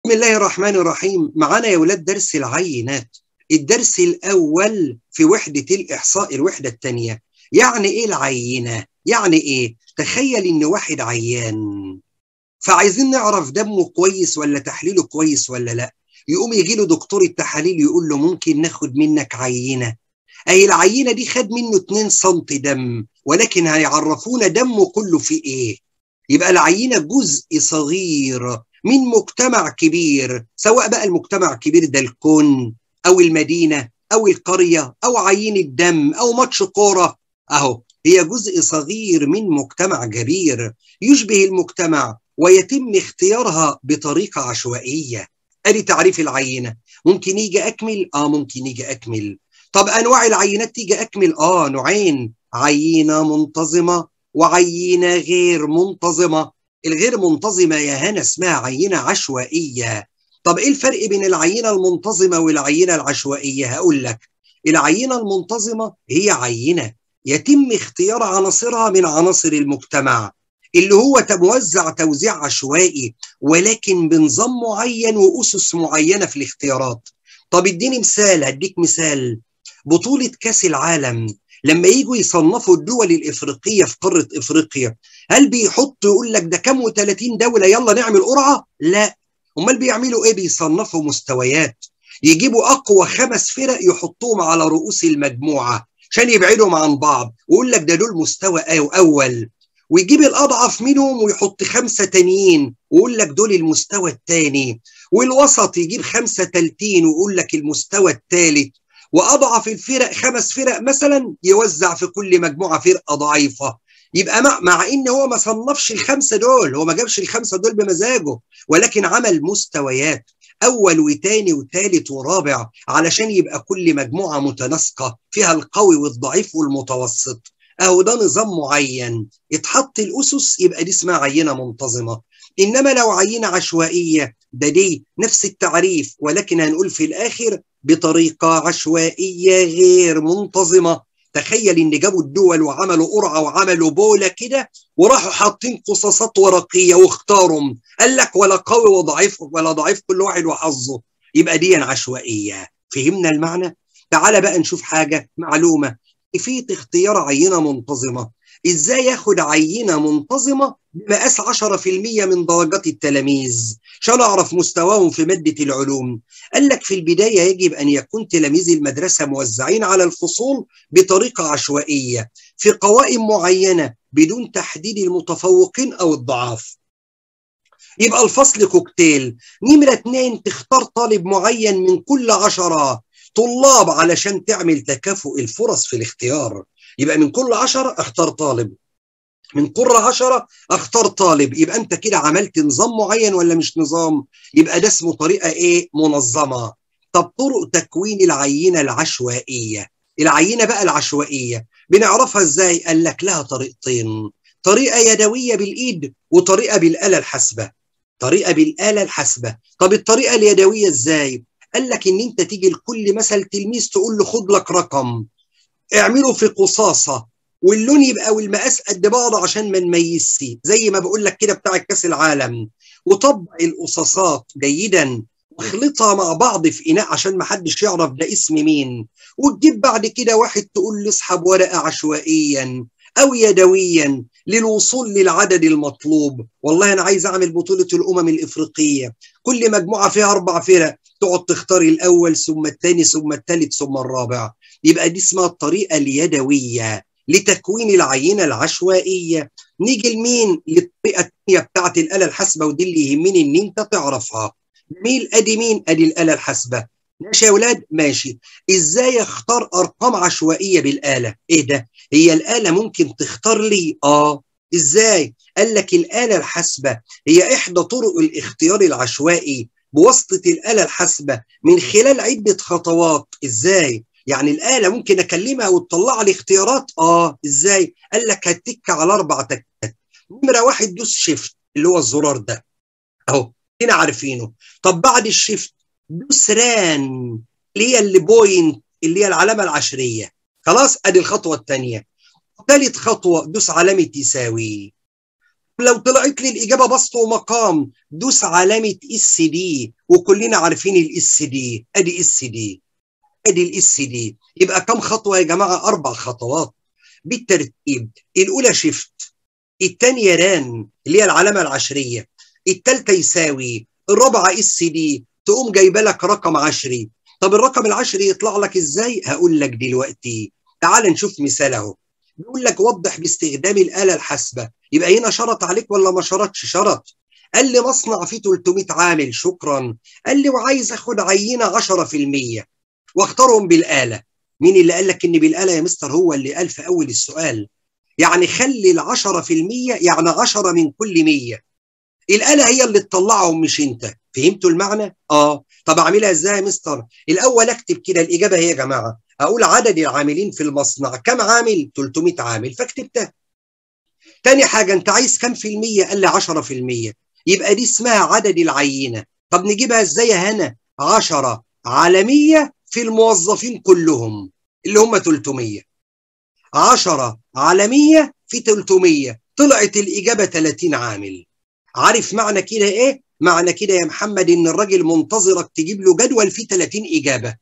بسم الله الرحمن الرحيم معانا يا ولاد درس العينات الدرس الأول في وحدة الإحصاء الوحدة الثانية يعني إيه العينة؟ يعني إيه؟ تخيل إن واحد عيان فعايزين نعرف دمه كويس ولا تحليله كويس ولا لا يقوم يجي له دكتور التحاليل يقول له ممكن ناخد منك عينة أي العينة دي خد منه 2 سم دم ولكن هيعرفونا دمه كله في إيه يبقى العينة جزء صغير من مجتمع كبير سواء بقى المجتمع الكبير ده الكون او المدينه او القريه او عيين الدم او ماتش كوره اهو هي جزء صغير من مجتمع كبير يشبه المجتمع ويتم اختيارها بطريقه عشوائيه ادي تعريف العينه ممكن يجي اكمل اه ممكن يجي اكمل طب انواع العينات تيجي اكمل اه نوعين عينه منتظمه وعينه غير منتظمه الغير منتظمه يا هنا اسمها عينه عشوائيه طب ايه الفرق بين العينه المنتظمه والعينه العشوائيه هقول لك العينه المنتظمه هي عينه يتم اختيار عناصرها من عناصر المجتمع اللي هو موزع توزيع عشوائي ولكن بنظام معين واسس معينه في الاختيارات طب اديني مثال هديك مثال بطوله كاس العالم لما يجوا يصنفوا الدول الافريقيه في قاره افريقيا هل بيحطوا يقول لك ده كام و30 دوله يلا نعمل قرعه؟ لا امال بيعملوا ايه؟ بيصنفوا مستويات يجيبوا اقوى خمس فرق يحطوهم على رؤوس المجموعه عشان يبعدهم عن بعض ويقول لك ده دول مستوى اول ويجيب الاضعف منهم ويحط خمسه تانيين ويقول لك دول المستوى الثاني والوسط يجيب خمسه تالتين ويقول لك المستوى الثالث واضعف الفرق خمس فرق مثلا يوزع في كل مجموعه فرقه ضعيفه يبقى مع, مع ان هو ما صنفش الخمسه دول هو ما جابش الخمسه دول بمزاجه ولكن عمل مستويات اول وثاني وثالث ورابع علشان يبقى كل مجموعه متناسقه فيها القوي والضعيف والمتوسط اهو ده نظام معين اتحط الاسس يبقى دي اسمها عينه منتظمه انما لو عينه عشوائيه ده دي نفس التعريف ولكن هنقول في الاخر بطريقه عشوائيه غير منتظمه تخيل ان جابوا الدول وعملوا قرعه وعملوا بوله كده وراحوا حاطين قصاصات ورقيه واختاروا قال لك ولا قوي وضعيف ولا ضعيف كل واحد وحظه يبقى دي عشوائيه فهمنا المعنى تعال بقى نشوف حاجه معلومه كيفيه اختيار عينه منتظمه ازاي ياخد عينه منتظمه بمقاس 10% من درجات التلاميذ عشان اعرف مستواهم في ماده العلوم قال لك في البدايه يجب ان يكون تلاميذ المدرسه موزعين على الفصول بطريقه عشوائيه في قوائم معينه بدون تحديد المتفوقين او الضعاف يبقى الفصل كوكتيل نمرة اتنين تختار طالب معين من كل عشرة طلاب علشان تعمل تكافؤ الفرص في الاختيار يبقى من كل عشرة اختار طالب من كل عشرة اختار طالب يبقى انت كده عملت نظام معين ولا مش نظام يبقى ده اسمه طريقة ايه منظمة طب طرق تكوين العينة العشوائية العينة بقى العشوائية بنعرفها ازاي قال لك لها طريقتين طريقة يدوية بالايد وطريقة بالآلة الحاسبة طريقة بالآلة الحاسبة طب الطريقة اليدوية ازاي قال لك ان انت تيجي لكل مثل تلميذ تقول له خد لك رقم اعمله في قصاصه واللون يبقى والمقاس قد بعض عشان ما نميزش زي ما بقول لك كده بتاع كاس العالم وطبق القصاصات جيدا واخلطها مع بعض في اناء عشان ما حدش يعرف ده اسم مين وتجيب بعد كده واحد تقول له اسحب ورقه عشوائيا او يدويا للوصول للعدد المطلوب والله انا عايز اعمل بطوله الامم الافريقيه كل مجموعه فيها اربع فرق تقعد تختار الاول ثم الثاني ثم الثالث ثم الرابع يبقى دي اسمها الطريقه اليدويه لتكوين العينه العشوائيه نيجي لمين للطريقه الثانيه بتاعه الاله الحاسبه ودي اللي يهمني ان انت تعرفها مين ادي مين ادي الاله الحاسبه ماشي يا اولاد ماشي ازاي اختار ارقام عشوائيه بالاله ايه ده هي الاله ممكن تختار لي اه ازاي قال لك الاله الحاسبه هي احدى طرق الاختيار العشوائي بواسطه الاله الحاسبه من خلال عده خطوات ازاي يعني الآلة ممكن أكلمها وتطلع لي اختيارات آه إزاي قال لك هتك على أربع تكات نمرة واحد دوس شيفت اللي هو الزرار ده أهو هنا عارفينه طب بعد الشيفت دوس ران اللي هي اللي بوينت اللي هي العلامة العشرية خلاص أدي الخطوة الثانية ثالث خطوة دوس علامة يساوي لو طلعت لي الاجابه بسط ومقام دوس علامه اس دي وكلنا عارفين الاس دي ادي اس دي ادي الاس دي يبقى كم خطوه يا جماعه اربع خطوات بالترتيب الاولى شيفت الثانيه ران اللي هي العلامه العشريه الثالثه يساوي الرابعه اس دي تقوم جايبه لك رقم عشري طب الرقم العشري يطلع لك ازاي هقول لك دلوقتي تعال نشوف مثال اهو بيقول لك وضح باستخدام الاله الحاسبه يبقى هنا شرط عليك ولا ما شرطش شرط قال لي مصنع فيه 300 عامل شكرا قال لي وعايز اخد عينه 10% واختارهم بالاله مين اللي قال لك ان بالاله يا مستر هو اللي قال في اول السؤال يعني خلي ال 10% يعني 10 من كل 100 الاله هي اللي تطلعهم مش انت فهمتوا المعنى اه طب اعملها ازاي يا مستر الاول اكتب كده الاجابه هي يا جماعه اقول عدد العاملين في المصنع كم عامل 300 عامل فكتبتها تاني حاجه انت عايز كم في المية قال لي 10% يبقى دي اسمها عدد العينه طب نجيبها ازاي يا هنا 10 على 100 في الموظفين كلهم اللي هم 300 10 على 100 في 300 طلعت الاجابه 30 عامل عارف معنى كده ايه معنى كده يا محمد ان الراجل منتظرك تجيب له جدول فيه 30 اجابه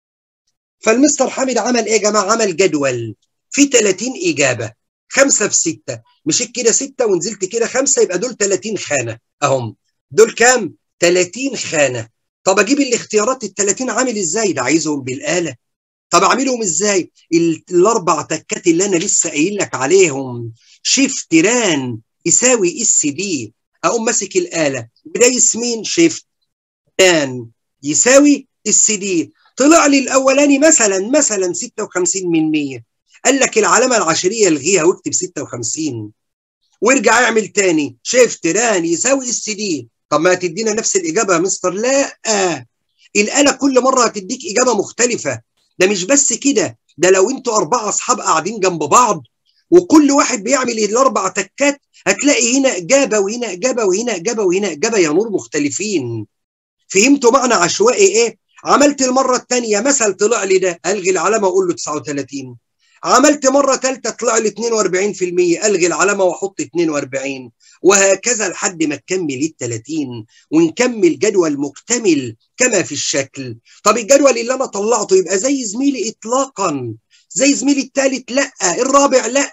فالمستر حامد عمل ايه يا جماعه عمل جدول فيه 30 اجابه خمسة في ستة مشيت كده ستة ونزلت كده خمسة يبقى دول 30 خانة اهم دول كام 30 خانة طب اجيب الاختيارات ال 30 عامل ازاي ده عايزهم بالآلة طب اعملهم ازاي الاربع تكات اللي انا لسه قايل لك عليهم شيفت ران يساوي اس دي اقوم ماسك الاله ودايس مين شيفت ران يساوي اس دي طلع لي الاولاني مثلا مثلا 56 من 100 قال لك العلامه العشريه الغيها واكتب 56 وارجع اعمل تاني شيفت ران يساوي اس دي طب ما هتدينا نفس الاجابه يا مستر لا الاله كل مره هتديك اجابه مختلفه ده مش بس كده ده لو انتوا اربعه اصحاب قاعدين جنب بعض وكل واحد بيعمل الاربع تكات هتلاقي هنا اجابه وهنا اجابه وهنا اجابه وهنا اجابه يا نور مختلفين فهمتوا معنى عشوائي ايه عملت المره الثانيه مثل طلع لي ده الغي العلامه واقول له 39 عملت مره ثالثه طلع لي 42% الغي العلامه واحط 42 وهكذا لحد ما تكمل ال 30 ونكمل جدول مكتمل كما في الشكل طب الجدول اللي انا طلعته يبقى زي زميلي اطلاقا زي زميلي الثالث لا الرابع لا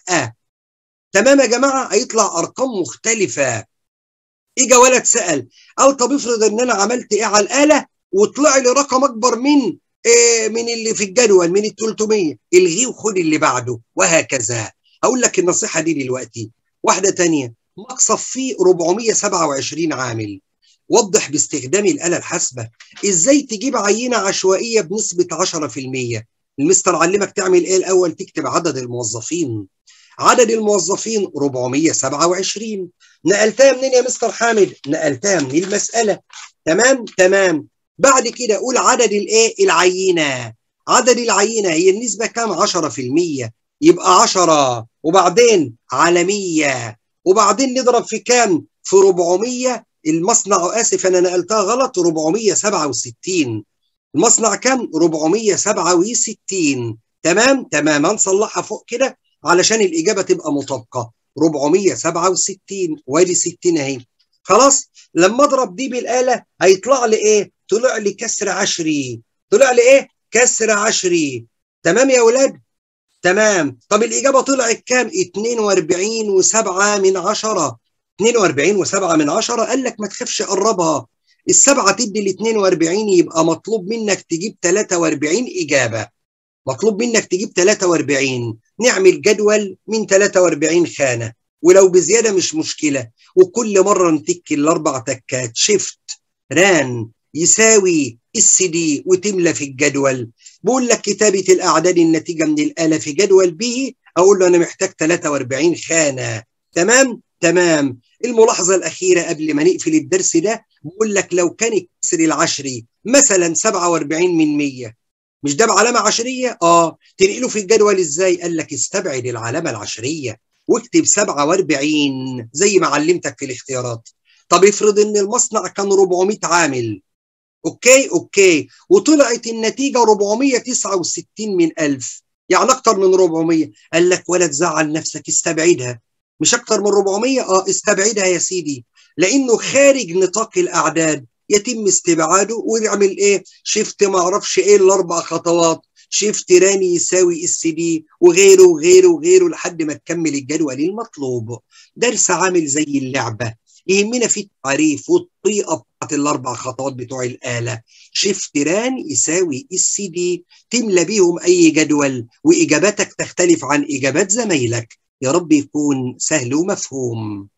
تمام يا جماعه هيطلع ارقام مختلفه اجا ولد سال قال طب افرض ان انا عملت ايه على الاله وطلع لي رقم اكبر من إيه من اللي في الجدول من ال 300 الغيه وخد اللي بعده وهكذا هقول لك النصيحه دي دلوقتي واحده ثانيه مقصف فيه 427 عامل وضح باستخدام الاله الحاسبه ازاي تجيب عينه عشوائيه بنسبه 10% المستر علمك تعمل ايه الاول تكتب عدد الموظفين عدد الموظفين 427 نقلتها منين يا مستر حامد نقلتها من المساله تمام تمام بعد كده قول عدد الايه العينه عدد العينه هي النسبه كام 10% يبقى 10 وبعدين على 100 وبعدين نضرب في كام في 400 المصنع اسف انا نقلتها غلط 467 المصنع كام 467 تمام تمام هنصلحها فوق كده علشان الاجابه تبقى مطابقه 467 وادي 60 اهي خلاص لما اضرب دي بالاله هيطلع لي ايه طلع لي كسر عشري طلع لي ايه كسر عشري تمام يا اولاد تمام طب الاجابه طلعت كام 42 و7 من 10 42 و7 من 10 قال لك ما تخافش قربها السبعه تدي ال 42 يبقى مطلوب منك تجيب 43 اجابه مطلوب منك تجيب 43 نعمل جدول من 43 خانه ولو بزياده مش مشكله وكل مره نتك الاربع تكات شيفت ران يساوي اس دي وتملى في الجدول بقول لك كتابه الاعداد الناتجه من الاله في جدول به اقول له انا محتاج 43 خانه تمام تمام الملاحظه الاخيره قبل ما نقفل الدرس ده بقول لك لو كان الكسر العشري مثلا 47 من 100 مش ده بعلامه عشريه اه تنقله في الجدول ازاي قال لك استبعد العلامه العشريه واكتب 47 زي ما علمتك في الاختيارات طب افرض ان المصنع كان 400 عامل اوكي اوكي وطلعت النتيجه 469 من 1000 يعني اكتر من 400 قال لك ولا تزعل نفسك استبعدها مش اكتر من 400 اه استبعدها يا سيدي لانه خارج نطاق الاعداد يتم استبعاده ويعمل ايه شيفت ما اعرفش ايه الاربع خطوات شيفت راني يساوي اس دي وغيره وغيره وغيره لحد ما تكمل الجدول المطلوب درس عامل زي اللعبه يهمنا في التعريف والطريقه بتاعت الاربع خطوات بتوع الاله شيفت ران يساوي اس دي تملى بيهم اي جدول واجاباتك تختلف عن اجابات زمايلك يا رب يكون سهل ومفهوم